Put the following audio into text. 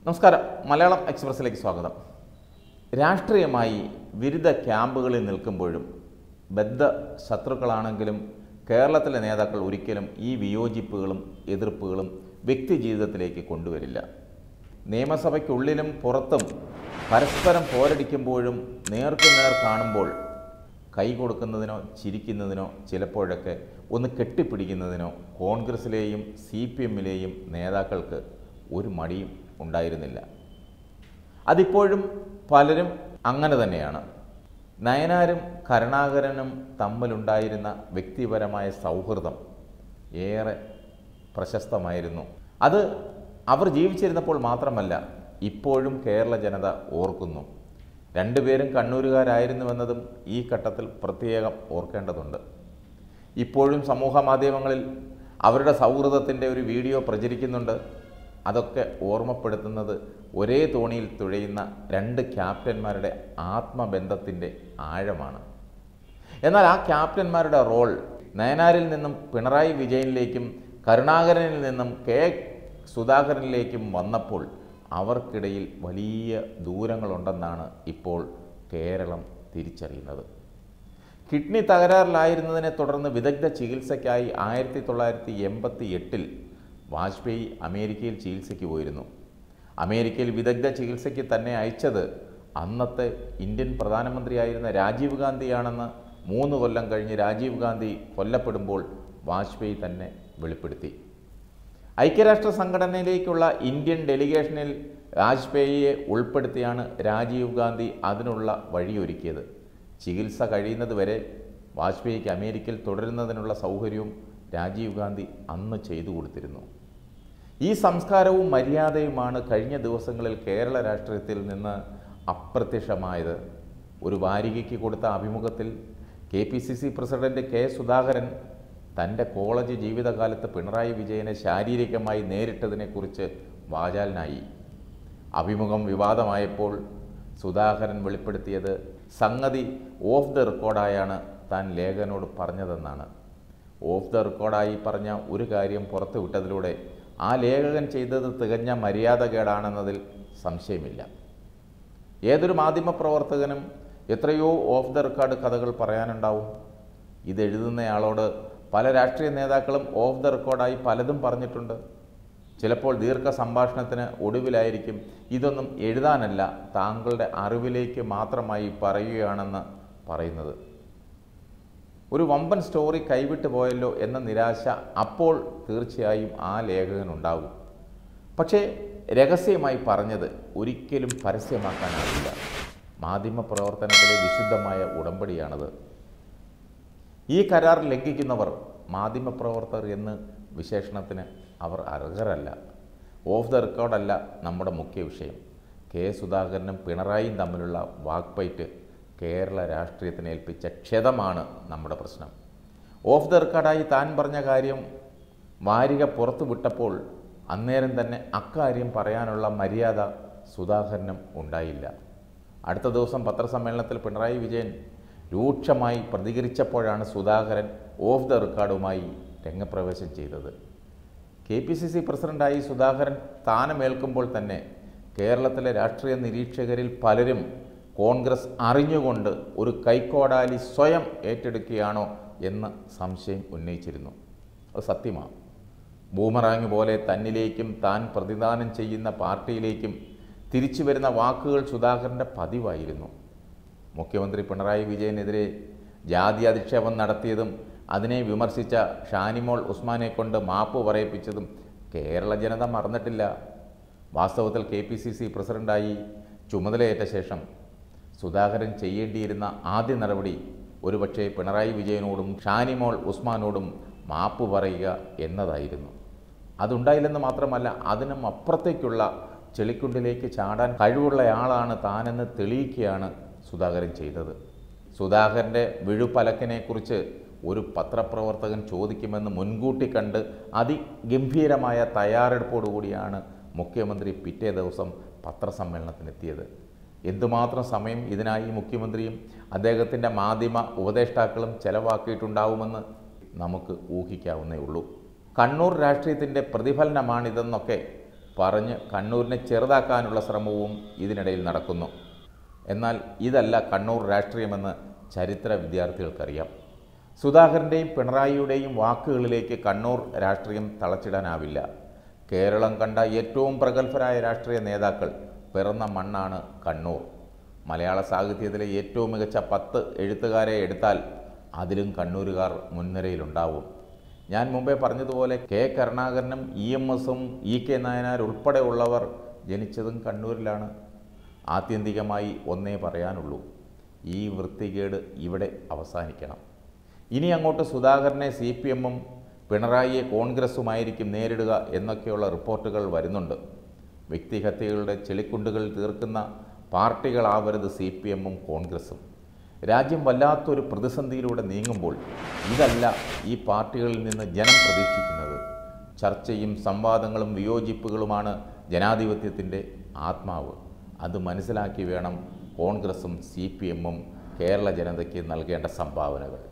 നമസ്കാരം മലയാളം എക്സ്പ്രസ്സിലേക്ക് സ്വാഗതം രാഷ്ട്രീയമായി വിരുദ്ധ ക്യാമ്പുകളിൽ നിൽക്കുമ്പോഴും ബദ്ധ ശത്രുക്കളാണെങ്കിലും കേരളത്തിലെ നേതാക്കൾ ഒരിക്കലും ഈ വിയോജിപ്പുകളും എതിർപ്പുകളും വ്യക്തി ജീവിതത്തിലേക്ക് കൊണ്ടുവരില്ല നിയമസഭയ്ക്കുള്ളിലും പുറത്തും പരസ്പരം പോരടിക്കുമ്പോഴും നേർക്കുനേർ കാണുമ്പോൾ കൈ കൊടുക്കുന്നതിനോ ചിരിക്കുന്നതിനോ ചിലപ്പോഴൊക്കെ ഒന്ന് കെട്ടിപ്പിടിക്കുന്നതിനോ കോൺഗ്രസിലെയും സി പി എമ്മിലെയും നേതാക്കൾക്ക് ഒരു മടിയും ഉണ്ടായിരുന്നില്ല അതിപ്പോഴും പലരും അങ്ങനെ തന്നെയാണ് നയനാരും കരുണാകരനും തമ്മിലുണ്ടായിരുന്ന വ്യക്തിപരമായ സൗഹൃദം ഏറെ പ്രശസ്തമായിരുന്നു അത് അവർ ജീവിച്ചിരുന്നപ്പോൾ മാത്രമല്ല ഇപ്പോഴും കേരള ജനത ഓർക്കുന്നു രണ്ടുപേരും കണ്ണൂരുകാരായിരുന്നുവെന്നതും ഈ ഘട്ടത്തിൽ പ്രത്യേകം ഓർക്കേണ്ടതുണ്ട് ഇപ്പോഴും സമൂഹ മാധ്യമങ്ങളിൽ അവരുടെ സൗഹൃദത്തിൻ്റെ ഒരു വീഡിയോ പ്രചരിക്കുന്നുണ്ട് അതൊക്കെ ഓർമ്മപ്പെടുത്തുന്നത് ഒരേ തോണിയിൽ തുഴയുന്ന രണ്ട് ക്യാപ്റ്റന്മാരുടെ ആത്മബന്ധത്തിൻ്റെ ആഴമാണ് എന്നാൽ ആ ക്യാപ്റ്റന്മാരുടെ റോൾ നയനാരിൽ നിന്നും പിണറായി വിജയനിലേക്കും കരുണാകരനിൽ നിന്നും കെ സുധാകരനിലേക്കും വന്നപ്പോൾ അവർക്കിടയിൽ വലിയ ദൂരങ്ങളുണ്ടെന്നാണ് ഇപ്പോൾ കേരളം തിരിച്ചറിയുന്നത് കിഡ്നി തകരാറിലായിരുന്നതിനെ തുടർന്ന് വിദഗ്ധ ചികിത്സയ്ക്കായി ആയിരത്തി തൊള്ളായിരത്തി എൺപത്തി എട്ടിൽ വാജ്പേയി അമേരിക്കയിൽ ചികിത്സയ്ക്ക് പോയിരുന്നു അമേരിക്കയിൽ വിദഗ്ധ ചികിത്സയ്ക്ക് തന്നെ അയച്ചത് അന്നത്തെ ഇന്ത്യൻ പ്രധാനമന്ത്രിയായിരുന്ന രാജീവ് ഗാന്ധിയാണെന്ന് മൂന്ന് കൊല്ലം കഴിഞ്ഞ് രാജീവ് ഗാന്ധി കൊല്ലപ്പെടുമ്പോൾ വാജ്പേയി തന്നെ വെളിപ്പെടുത്തി ഐക്യരാഷ്ട്ര സംഘടനയിലേക്കുള്ള ഇന്ത്യൻ ഡെലിഗേഷനിൽ വാജ്പേയിയെ ഉൾപ്പെടുത്തിയാണ് രാജീവ് ഗാന്ധി അതിനുള്ള വഴിയൊരുക്കിയത് ചികിത്സ കഴിയുന്നതുവരെ വാജ്പേയിക്ക് അമേരിക്കയിൽ തുടരുന്നതിനുള്ള സൗകര്യവും രാജീവ് ഗാന്ധി അന്ന് ചെയ്തു കൊടുത്തിരുന്നു ഈ സംസ്കാരവും മര്യാദയുമാണ് കഴിഞ്ഞ ദിവസങ്ങളിൽ കേരള രാഷ്ട്രീയത്തിൽ നിന്ന് അപ്രത്യക്ഷമായത് ഒരു വാരികയ്ക്ക് കൊടുത്ത അഭിമുഖത്തിൽ K P C C president K Sudhakaran തൻ്റെ കോളേജ് ജീവിതകാലത്ത് പിണറായി വിജയനെ ശാരീരികമായി നേരിട്ടതിനെക്കുറിച്ച് വാചാലനായി അഭിമുഖം വിവാദമായപ്പോൾ സുധാകരൻ വെളിപ്പെടുത്തിയത് സംഗതി ഓഫ് ദ റെക്കോർഡായാണ് താൻ ലേഖനോട് പറഞ്ഞതെന്നാണ് ഓഫ് ദ റെക്കോർഡായി പറഞ്ഞ ഒരു കാര്യം പുറത്തു വിട്ടതിലൂടെ ആ ലേഖകൻ ചെയ്തത് തികഞ്ഞ മര്യാദകേടാണെന്നതിൽ സംശയമില്ല ഏതൊരു മാധ്യമപ്രവർത്തകനും എത്രയോ ഓഫ് ദ റെക്കോർഡ് കഥകൾ പറയാനുണ്ടാവും ഇത് എഴുതുന്നയാളോട് പല രാഷ്ട്രീയ നേതാക്കളും ഓഫ് ദ റെക്കോർഡായി പലതും പറഞ്ഞിട്ടുണ്ട് ചിലപ്പോൾ ദീർഘ സംഭാഷണത്തിന് ഒടുവിലായിരിക്കും ഇതൊന്നും എഴുതാനല്ല താങ്കളുടെ അറിവിലേക്ക് മാത്രമായി പറയുകയാണെന്ന് പറയുന്നത് ഒരു വമ്പൻ സ്റ്റോറി കൈവിട്ടു പോയല്ലോ എന്ന നിരാശ അപ്പോൾ തീർച്ചയായും ആ ലേഖകനുണ്ടാകും പക്ഷേ രഹസ്യമായി പറഞ്ഞത് ഒരിക്കലും പരസ്യമാക്കാനാവില്ല മാധ്യമപ്രവർത്തനത്തിലെ വിശുദ്ധമായ ഉടമ്പടിയാണത് ഈ കരാർ ലംഘിക്കുന്നവർ മാധ്യമപ്രവർത്തകർ എന്ന് വിശേഷണത്തിന് അവർ അർഹരല്ല ഓഫ് ദ റെക്കോർഡല്ല നമ്മുടെ മുഖ്യ വിഷയം കെ സുധാകരനും പിണറായിയും തമ്മിലുള്ള വാക്പൈറ്റ് കേരള രാഷ്ട്രീയത്തിന് ഏൽപ്പിച്ച ക്ഷതമാണ് നമ്മുടെ പ്രശ്നം ഓഫ് ദ റെക്കോർഡായി താൻ പറഞ്ഞ കാര്യം വാരിക പുറത്തു വിട്ടപ്പോൾ അന്നേരം തന്നെ അക്കാര്യം പറയാനുള്ള മര്യാദ സുധാകരനും ഉണ്ടായില്ല അടുത്ത ദിവസം പത്രസമ്മേളനത്തിൽ പിണറായി വിജയൻ രൂക്ഷമായി പ്രതികരിച്ചപ്പോഴാണ് സുധാകരൻ ഓഫ് ദ റെക്കോർഡുമായി രംഗപ്രവേശം ചെയ്തത് കെ പി സി സി പ്രസിഡന്റായി സുധാകരൻ സ്ഥാനമേൽക്കുമ്പോൾ തന്നെ കേരളത്തിലെ രാഷ്ട്രീയ നിരീക്ഷകരിൽ പലരും കോൺഗ്രസ് അറിഞ്ഞുകൊണ്ട് ഒരു കൈക്കോടാലി സ്വയം ഏറ്റെടുക്കുകയാണോ എന്ന് സംശയം ഉന്നയിച്ചിരുന്നു അത് സത്യമാണ് ബൂമറാങ് പോലെ തന്നിലേക്കും താൻ പ്രതിദാനം ചെയ്യുന്ന പാർട്ടിയിലേക്കും തിരിച്ചു വരുന്ന വാക്കുകൾ സുധാകരൻ്റെ പതിവായിരുന്നു മുഖ്യമന്ത്രി പിണറായി വിജയനെതിരെ ജാതി അധിക്ഷേപം നടത്തിയതും അതിനെ വിമർശിച്ച ഷാനിമോൾ ഉസ്മാനെ കൊണ്ട് മാപ്പ് പറയിപ്പിച്ചതും കേരള ജനത മറന്നിട്ടില്ല വാസ്തവത്തിൽ കെ പി സി സി പ്രസിഡൻ്റായി ചുമതലയേറ്റ ശേഷം സുധാകരൻ ചെയ്യേണ്ടിയിരുന്ന ആദ്യ നടപടി ഒരുപക്ഷെ പിണറായി വിജയനോടും ഷാനിമോൾ ഉസ്മാനോടും മാപ്പ് പറയുക എന്നതായിരുന്നു അതുണ്ടായില്ലെന്ന് മാത്രമല്ല അതിനും അപ്പുറത്തേക്കുള്ള ചെളിക്കുണ്ടിലേക്ക് ചാടാൻ കഴിവുള്ളയാളാണ് താനെന്ന് തെളിയിക്കുകയാണ് സുധാകരൻ ചെയ്തത് സുധാകരൻ്റെ വിഴുപ്പലക്കിനെക്കുറിച്ച് ഒരു പത്രപ്രവർത്തകൻ ചോദിക്കുമെന്ന് മുൻകൂട്ടി കണ്ട് അതിഗംഭീരമായ തയ്യാറെടുപ്പോടുകൂടിയാണ് മുഖ്യമന്ത്രി പിറ്റേ ദിവസം പത്രസമ്മേളനത്തിനെത്തിയത് എന്തുമാത്രം സമയം ഇതിനായി മുഖ്യമന്ത്രിയും അദ്ദേഹത്തിൻ്റെ മാധ്യമ ഉപദേഷ്ടാക്കളും ചെലവാക്കിയിട്ടുണ്ടാവുമെന്ന് നമുക്ക് ഊഹിക്കാവുന്നേ ഉള്ളൂ കണ്ണൂർ രാഷ്ട്രീയത്തിൻ്റെ പ്രതിഫലനമാണിതെന്നൊക്കെ പറഞ്ഞ് കണ്ണൂരിനെ ചെറുതാക്കാനുള്ള ശ്രമവും ഇതിനിടയിൽ നടക്കുന്നു എന്നാൽ ഇതല്ല കണ്ണൂർ രാഷ്ട്രീയമെന്ന് ചരിത്ര വിദ്യാർത്ഥികൾക്കറിയാം സുധാകരൻ്റെയും പിണറായിയുടെയും വാക്കുകളിലേക്ക് കണ്ണൂർ രാഷ്ട്രീയം തളച്ചിടാനാവില്ല കേരളം കണ്ട ഏറ്റവും പ്രഗത്ഭരായ രാഷ്ട്രീയ നേതാക്കൾ പിറന്ന മണ്ണാണ് കണ്ണൂർ മലയാള സാഹിത്യത്തിലെ ഏറ്റവും മികച്ച പത്ത് എഴുത്തുകാരെ എടുത്താൽ അതിലും കണ്ണൂരുകാർ മുൻനിരയിലുണ്ടാവും ഞാൻ മുമ്പേ പറഞ്ഞതുപോലെ കെ കരുണാകരനും ഇ എം എസും ഇ കെ നായനാർ ഉൾപ്പെടെയുള്ളവർ ജനിച്ചതും കണ്ണൂരിലാണ് ആത്യന്തികമായി ഒന്നേ പറയാനുള്ളൂ ഈ വൃത്തികേട് ഇവിടെ അവസാനിക്കണം ഇനി അങ്ങോട്ട് സുധാകരനെ സി പി എമ്മും പിണറായിയെ കോൺഗ്രസുമായിരിക്കും നേരിടുക എന്നൊക്കെയുള്ള റിപ്പോർട്ടുകൾ വരുന്നുണ്ട് വ്യക്തിഹത്യകളുടെ ചെളിക്കുണ്ടുകൾ തീർക്കുന്ന പാർട്ടികളാവരുത് സി പി എമ്മും കോൺഗ്രസും രാജ്യം വല്ലാത്തൊരു പ്രതിസന്ധിയിലൂടെ നീങ്ങുമ്പോൾ ഇതല്ല ഈ പാർട്ടികളിൽ നിന്ന് ജനം പ്രതീക്ഷിക്കുന്നത് ചർച്ചയും സംവാദങ്ങളും വിയോജിപ്പുകളുമാണ് ജനാധിപത്യത്തിൻ്റെ ആത്മാവ് അത് മനസ്സിലാക്കി വേണം കോൺഗ്രസും സി പി എമ്മും കേരള ജനതയ്ക്ക് നൽകേണ്ട സംഭാവനകൾ